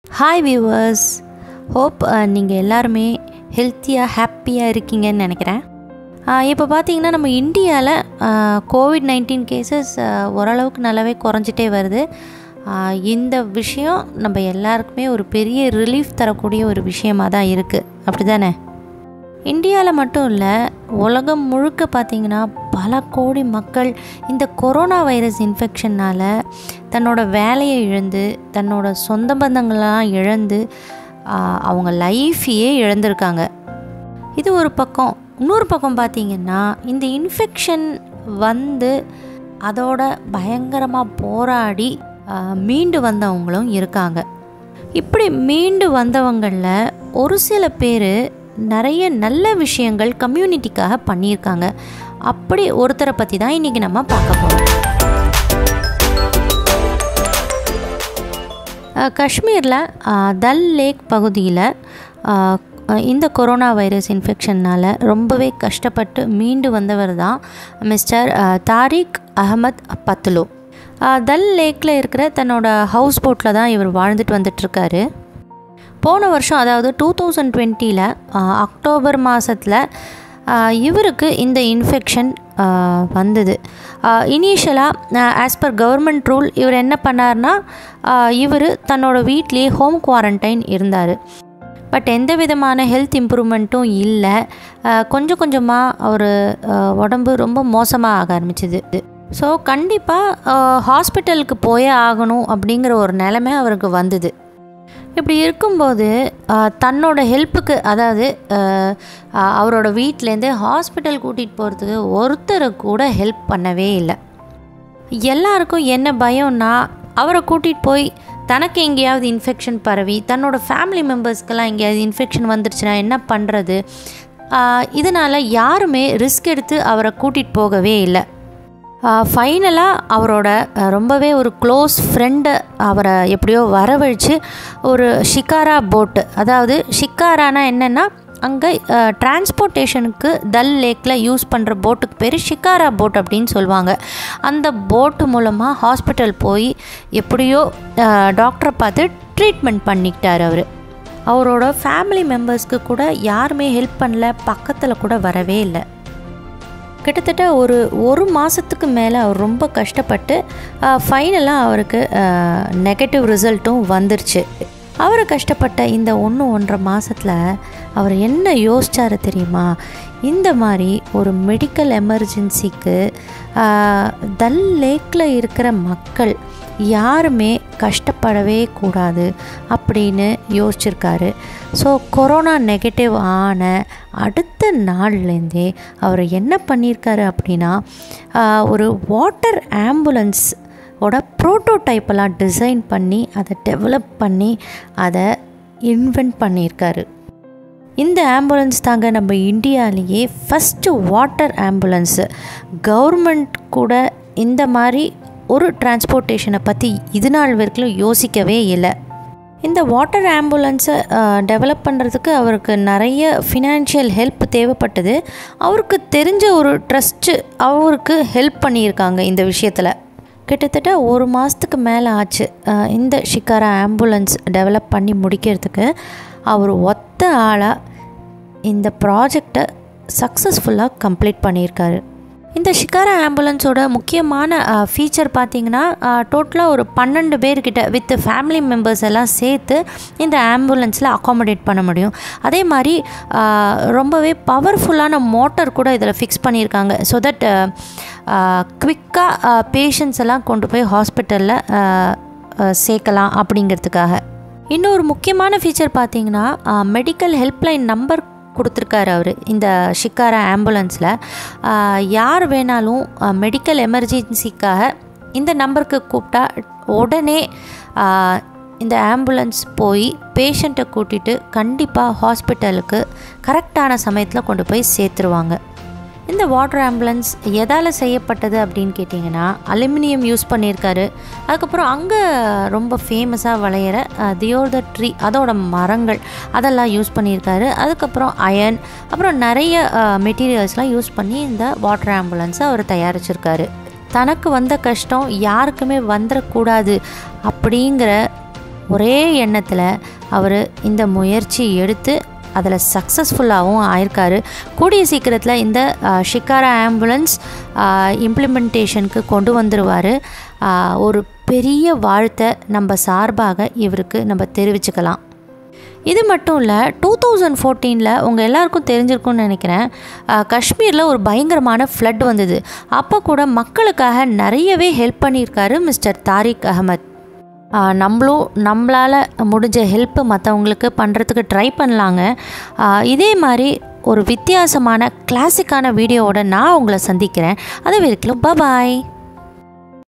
hi viewers hope நீங்கள் எல்லாருமே ஹெல்த்தியாக ஹாப்பியாக இருக்கீங்கன்னு நினைக்கிறேன் இப்போ பார்த்தீங்கன்னா நம்ம இந்தியாவில் கோவிட் நைன்டீன் கேசஸ் ஓரளவுக்கு நல்லாவே குறைஞ்சிட்டே வருது ஆஹ் இந்த விஷயம் நம்ம எல்லாருக்குமே ஒரு பெரிய ரிலீஃப் தரக்கூடிய ஒரு விஷயமாக தான் இருக்குது அப்படி தானே இந்தியாவில் மட்டும் இல்லை உலகம் முழுக்க பார்த்திங்கன்னா பல கோடி மக்கள் இந்த கொரோனா வைரஸ் இன்ஃபெக்ஷனால் தன்னோட வேலையை இழந்து தன்னோட சொந்த பந்தங்களெலாம் இழந்து ஆஹ் அவங்க லைஃபையே இழந்திருக்காங்க இது ஒரு பக்கம் இன்னொரு பக்கம் பார்த்திங்கன்னா இந்த இன்ஃபெக்ஷன் வந்து அதோட பயங்கரமாக போராடி ஆஹ் மீண்டு வந்தவங்களும் இருக்காங்க இப்படி மீண்டு வந்தவங்களில் ஒரு சில பேர் நிறைய நல்ல விஷயங்கள் கம்யூனிட்டிக்காக பண்ணியிருக்காங்க அப்படி ஒருத்தரை பற்றி தான் இன்றைக்கி நம்ம பார்க்க போகிறோம் காஷ்மீரில் தல் லேக் பகுதியில் ஆஹ், இந்த கொரோனா வைரஸ் இன்ஃபெக்ஷன்னால் ரொம்பவே கஷ்டப்பட்டு மீண்டு வந்தவர் தான் மிஸ்டர் ஆஹ், தாரிக் அகமத் பத்லு ஆஹ், தல் லேக்கில் இருக்கிற தன்னோட ஹவுஸ் போட்டில் தான் இவர் வாழ்ந்துட்டு வந்துட்டுருக்காரு போன வருஷம் அதாவது டூ தௌசண்ட் டுவெண்ட்டியில் அக்டோபர் மாதத்தில் இவருக்கு இந்த இன்ஃபெக்ஷன் வந்தது இனிஷியலாக ஆஸ் பர் கவர்மெண்ட் ரூல் இவர் என்ன பண்ணார்னா இவர் தன்னோட வீட்லேயே ஹோம் குவாரண்டைன் இருந்தார் பட் எந்த விதமான ஹெல்த் இம்ப்ரூவ்மெண்ட்டும் இல்லை கொஞ்சம் கொஞ்சமாக அவர் உடம்பு ரொம்ப மோசமாக ஆக ஆரம்பிச்சிது ஸோ கண்டிப்பாக ஹாஸ்பிட்டலுக்கு போயே ஆகணும் அப்படிங்கிற ஒரு நிலைமை அவருக்கு வந்தது இப்படி இருக்கும்போது ஆஹ், தன்னோட ஹெல்ப்புக்கு அதாவது ஆஹ், ஆஹ், அவரோட வீட்டிலேருந்து ஹாஸ்பிட்டல் கூட்டிகிட்டு போகிறதுக்கு ஒருத்தர் கூட ஹெல்ப் பண்ணவே இல்லை எல்லாருக்கும் என்ன பயம்னா அவரை கூட்டிகிட்டு போய் தனக்கு எங்கேயாவது இன்ஃபெக்ஷன் பரவி தன்னோட ஃபேமிலி மெம்பர்ஸ்க்கெல்லாம் எங்கேயாவது இன்ஃபெக்ஷன் வந்துருச்சுன்னா என்ன பண்ணுறது இதனால் யாருமே ரிஸ்க் எடுத்து அவரை கூட்டிகிட்டு போகவே இல்லை ஃபைனலாக அவரோட அஹ், ரொம்பவே ஒரு க்ளோஸ் ஃப்ரெண்டை அவரை எப்படியோ வரவழைச்சு ஒரு ஷிக்காரா போட்டு அதாவது ஷிக்காரானா என்னென்னா அங்கே டிரான்ஸ்போர்ட்டேஷனுக்கு தல் லேக்கில் யூஸ் பண்ணுற போட்டுக்கு பேர் ஷிக்காரா போட் அப்படின்னு சொல்லுவாங்க அந்த போட்டு மூலமாக ஹாஸ்பிட்டல் போய் எப்படியோ டாக்டரை பார்த்து ட்ரீட்மெண்ட் பண்ணிக்கிட்டார் அவர் அவரோட ஃபேமிலி மெம்பர்ஸ்க்கு கூட யாருமே ஹெல்ப் பண்ணல பக்கத்தில் கூட வரவே இல்லை கிட்டத்தட்ட ஒரு ஒரு மாதத்துக்கு மேலே அவர் ரொம்ப கஷ்டப்பட்டு ஃபைனலாக அவருக்கு நெகட்டிவ் ரிசல்ட்டும் வந்துருச்சு அவர் கஷ்டப்பட்ட இந்த ஒன்று ஒன்றரை மாதத்தில் அவர் என்ன யோசிச்சாரு தெரியுமா இந்த மாதிரி ஒரு மெடிக்கல் எமர்ஜென்சிக்கு தல் லேக்கில் இருக்கிற மக்கள் யாருமே கஷ்டப்படவே கூடாது அப்படின்னு யோசிச்சிருக்காரு ஸோ கொரோனா நெகட்டிவ் ஆன அடுத்த நாள்லேருந்தே அவர் என்ன பண்ணியிருக்காரு அப்படின்னா ஆஹ், ஒரு வாட்டர் ஆம்புலன்ஸ் ஓட ப்ரோட்டோடைப்பெல்லாம் டிசைன் பண்ணி அதை டெவலப் பண்ணி அதை இன்வென்ட் பண்ணியிருக்காரு இந்த ஆம்புலன்ஸ் தாங்க நம்ம இந்தியாவிலேயே ஃபஸ்ட்டு வாட்டர் ஆம்புலன்ஸு கவர்மெண்ட் கூட இந்த மாதிரி ஒரு டிரான்ஸ்போர்ட்டேஷனை பற்றி இது நாள் வரைக்கும் யோசிக்கவே இல்லை இந்த வாட்டர் ஆம்புலன்ஸை டெவலப் பண்ணுறதுக்கு அவருக்கு நிறைய ஃபினான்ஷியல் ஹெல்ப் தேவைப்பட்டது அவருக்கு தெரிஞ்ச ஒரு ட்ரஸ்ட்டு அவருக்கு ஹெல்ப் பண்ணியிருக்காங்க இந்த விஷயத்தில் கிட்டத்தட்ட ஒரு மாதத்துக்கு மேலே ஆச்சு அஹ், இந்த ஷிக்காரா ஆம்புலன்ஸ் டெவலப் பண்ணி முடிக்கிறதுக்கு அவர் ஒத்த ஆளாக இந்த ப்ராஜெக்டை சக்ஸஸ்ஃபுல்லாக கம்ப்ளீட் பண்ணியிருக்காரு இந்த ஷிக்காரா ஆம்புலன்ஸோட முக்கியமான ஃபீச்சர் பார்த்தீங்கன்னா டோட்டலாக ஒரு பன்னெண்டு பேர்கிட்ட வித் ஃபேமிலி மெம்பர்ஸ் எல்லாம் சேர்த்து இந்த ஆம்புலன்ஸில் அகாமடேட் பண்ண முடியும் அதே மாதிரி ஆஹ், ரொம்பவே பவர்ஃபுல்லான மோட்டார் கூட இதில் ஃபிக்ஸ் பண்ணியிருக்காங்க ஸோ தட் குவிக்காக பேஷண்ட்ஸ் எல்லாம் கொண்டு போய் ஹாஸ்பிட்டலில் சேர்க்கலாம் அப்படிங்கிறதுக்காக இன்னொரு முக்கியமான ஃபீச்சர் பார்த்தீங்கன்னா மெடிக்கல் ஹெல்ப்லைன் நம்பர் கொடுத்துருக்காரு அவர் இந்த ஷிக்காரா ஆம்புலன்ஸில் யார் வேணாலும் மெடிக்கல் எமர்ஜென்சிக்காக இந்த நம்பருக்கு கூப்பிட்டா உடனே ஆ, இந்த ஆம்புலன்ஸ் போய் பேஷண்ட்டை கூட்டிகிட்டு கண்டிப்பாக ஹாஸ்பிட்டலுக்கு கரெக்டான சமயத்தில் கொண்டு போய் சேர்த்துருவாங்க இந்த வாட்டர் ஆம்புலன்ஸ் எதால் செய்யப்பட்டது அப்படின்னு கேட்டிங்கன்னா அலுமினியம் யூஸ் பண்ணியிருக்காரு அதுக்கப்புறம் அங்கே ரொம்ப ஃபேமஸாக விளையிற தியோர் த ட்ரீ அதோட மரங்கள் அதெல்லாம் யூஸ் பண்ணியிருக்காரு அதுக்கப்புறம் அயன் அப்புறம் நிறைய மெட்டீரியல்ஸ்லாம் யூஸ் பண்ணி இந்த வாட்டர் ஆம்புலன்ஸை அவர் தயாரிச்சிருக்காரு தனக்கு வந்த கஷ்டம் யாருக்குமே வந்துடக்கூடாது அப்படிங்கிற ஒரே எண்ணத்தில் அவர் இந்த முயற்சி எடுத்து அதில் சக்ஸஸ்ஃபுல்லாகவும் ஆயிருக்காரு கூடிய சீக்கிரத்தில் இந்த அஹ், ஷிக்காரா ஆம்புலன்ஸ் இம்ப்ளிமெண்டேஷனுக்கு கொண்டு வந்துடுவார் ஒரு பெரிய வாழ்த்தை நம்ம சார்பாக இவருக்கு நம்ம தெரிவிச்சுக்கலாம் இது மட்டும் இல்லை டூ தௌசண்ட் ஃபோர்டீனில் உங்கள் எல்லாருக்கும் தெரிஞ்சிருக்கும்னு நினைக்கிறேன் அஹ், காஷ்மீரில் ஒரு பயங்கரமான ஃப்ளட் வந்தது அப்போ கூட மக்களுக்காக நிறையவே ஹெல்ப் பண்ணியிருக்காரு மிஸ்டர் தாரிக் அகமத் ஆஹ் நம்மளும் நம்மளால் முடிஞ்ச ஹெல்ப்பு மற்றவங்களுக்கு பண்ணுறதுக்கு ட்ரை பண்ணலாங்க ஆஹ் இதே மாதிரி ஒரு வித்தியாசமான கிளாசிக்கான வீடியோவோட நான் உங்களை சந்திக்கிறேன் அது வரைக்கும் பாய்